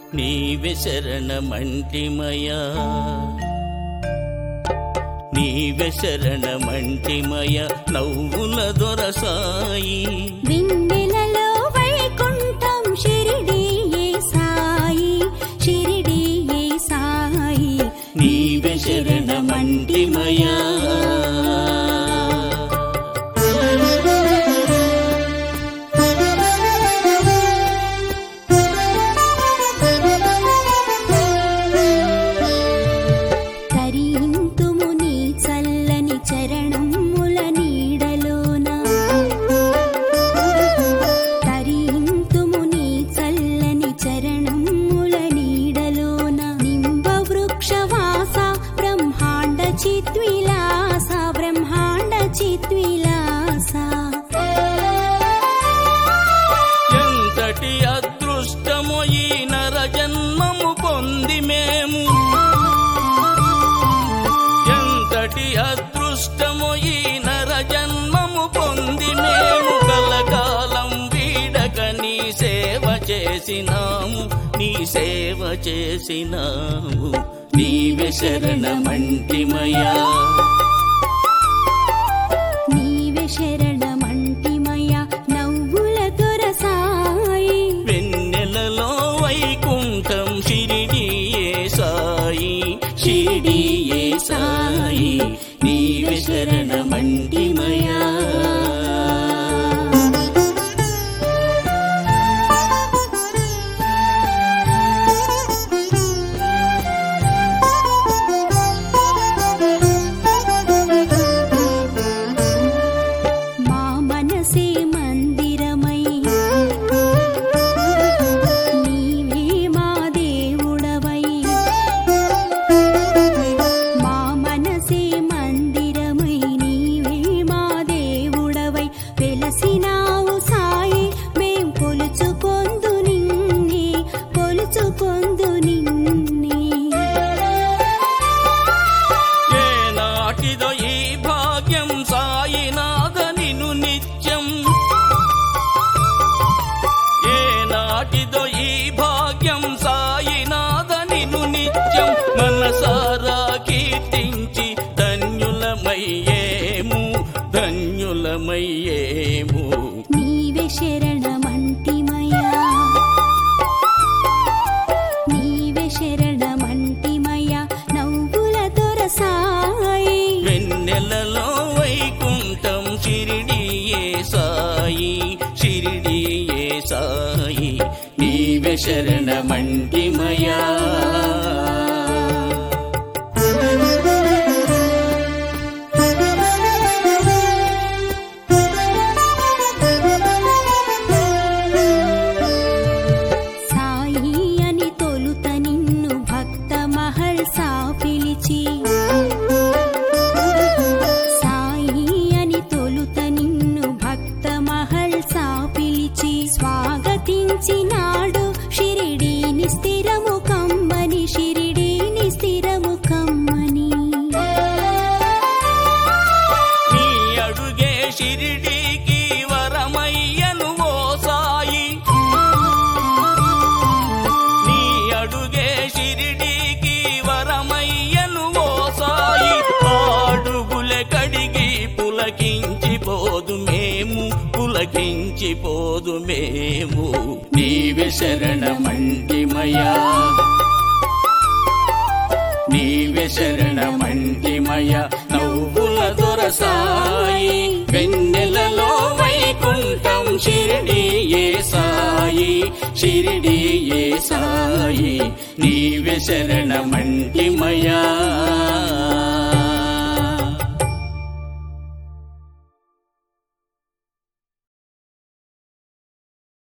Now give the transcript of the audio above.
నీవే శరణమంటిమయా నీవే శరణమంటిమయ నవ్వుల దొరసాయి వెన్నెలలో వైకుంఠం షిరిడీయే సాయి షిరిడీయే సాయి నీవే శరణమంటిమయా తరింతుము నీ చల్లని చరణముల నీడలోన తరింతుము నీ చల్లని చరణముల నీడలోన నింబ వృక్షవాస బ్రహ్మాండ చిద్విలాస బ్రహ్మాండ చిద్విలాస ఎంతటి అదృష్టము ఈ నర జన్మము పొంది మేము ఎంతటి అదృష్టము ఈ నర జన్మము పొంది మేము కలకాలం వీడక నీ సేవ చేసినాము నీ సేవ చేసినాము నీవే శరణమంటిమయా నీవే శరణమంటిమయ నవ్వుల దొరసాయి వెన్నెలలో వైకుంఠం షిరిడియే సాయి షిరిడియే సాయి నీవే శరణమంటిమయా మా మనసే మందిరమై నీవే మా దేవుడవై మా మనసే మందిరమై నీవే మా దేవుడవై వెలసినావు సాయి మేం కొలుచుకొందు నిన్నే కొలుచుకొందు నిన్నే ఏ నాటిదో ఈ భాగ్యం సాయినాథ నిను నిత్యం ఏ నాటిదో ఈ భాగ్యం సాయినాథ నిను నిత్యం మనసారా కీర్తించి ధన్యులమయ్యేము ధన్యులమయ్యేము నీవే శరణమంటిమయా నీవే శరణమంటిమయా నవ్వుల దొరసాయి వెన్నెలలో వైకుంఠం షిరిడియే సాయి షిరిడియే సాయి నీవే శరణమంటిమయా సాయి అని తొలుత నిన్ను భక్త మహల్ సా పిలిచి సాయి అని తొలుత నిన్ను భక్త మహల్ సా పిలిచి స్వాగతించినాడు షిరిడీని స్థిరము కమ్మని షిరిడీని స్థిరము కమ్మని నీ అడుగే షిరిడీకి వరమయ్యను ఓ సాయి నీ అడుగే షిరిడీకి వరమయ్యను ఓ సాయి అడుగులే కడిగి పులకించిపోదు మేము పులకించిపోదు మేము నీవే శరణమంటిమయా నీవే శరణమంటిమయ నవ్వుల దొరసాయి వెన్నెలలో వైకుంఠం షిరిడియే సాయి షిరిడియే సాయి నీవే శరణమంటిమయా